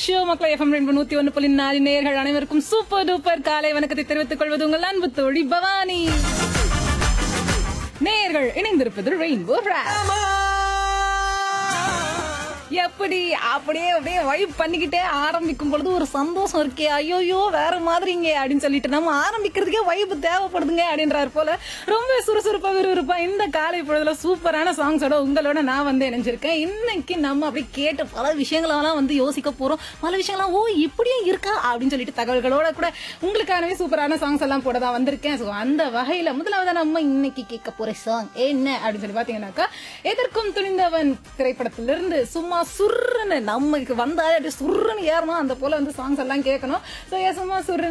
show மக்களை FM ரெண்டு நூத்தி ஒன்னு புள்ளி நாலு நேர்கள் அனைவருக்கும் சூப்பர் டூப்பர் காலை வணக்கத்தை தெரிவித்துக் கொள்வது உங்கள் அன்பு தோழி பவானி நேர்கள் இணைந்திருப்பது ரெயின்போ எப்படி அப்படியே அப்படியே வைப் பண்ணிக்கிட்டே ஆரம்பிக்கும் பொழுது ஒரு சந்தோஷம் இருக்கே ஐயோயோ வேற மாதிரிங்க அப்படின்னு சொல்லிட்டு நம்ம ஆரம்பிக்கிறதுக்கே வைப் தேவைப்படுதுங்க அப்படின்றாரு போல ரொம்ப சுறுசுறுப்பா விறுவிறுப்பா இந்த காலை பொழுதுல சூப்பரான சாங்ஸோட உங்களோட நான் வந்து இணைஞ்சிருக்கேன் இன்னைக்கு நம்ம அப்படி கேட்டு பல விஷயங்களெல்லாம் வந்து யோசிக்க போறோம் பல விஷயங்கள்லாம் ஓ இப்படியும் இருக்கா அப்படின்னு சொல்லிட்டு தகவல்களோட கூட உங்களுக்கானவே சூப்பரான சாங்ஸ் எல்லாம் போட தான் வந்திருக்கேன் ஸோ அந்த வகையில முதலாவது நம்ம இன்னைக்கு கேட்க போற சாங் என்ன அப்படின்னு சொல்லி பாத்தீங்கன்னாக்கா எதற்கும் துணிந்தவன் திரைப்படத்திலிருந்து சும்மா சுர்ருன்னு நமக்கு வந்தாலே அப்படியே சுர்ருன்னு ஏறணும் அந்த போல வந்து சாங்ஸ் எல்லாம் கேட்கணும் ஸோ சும்மா சுர்ருன்னு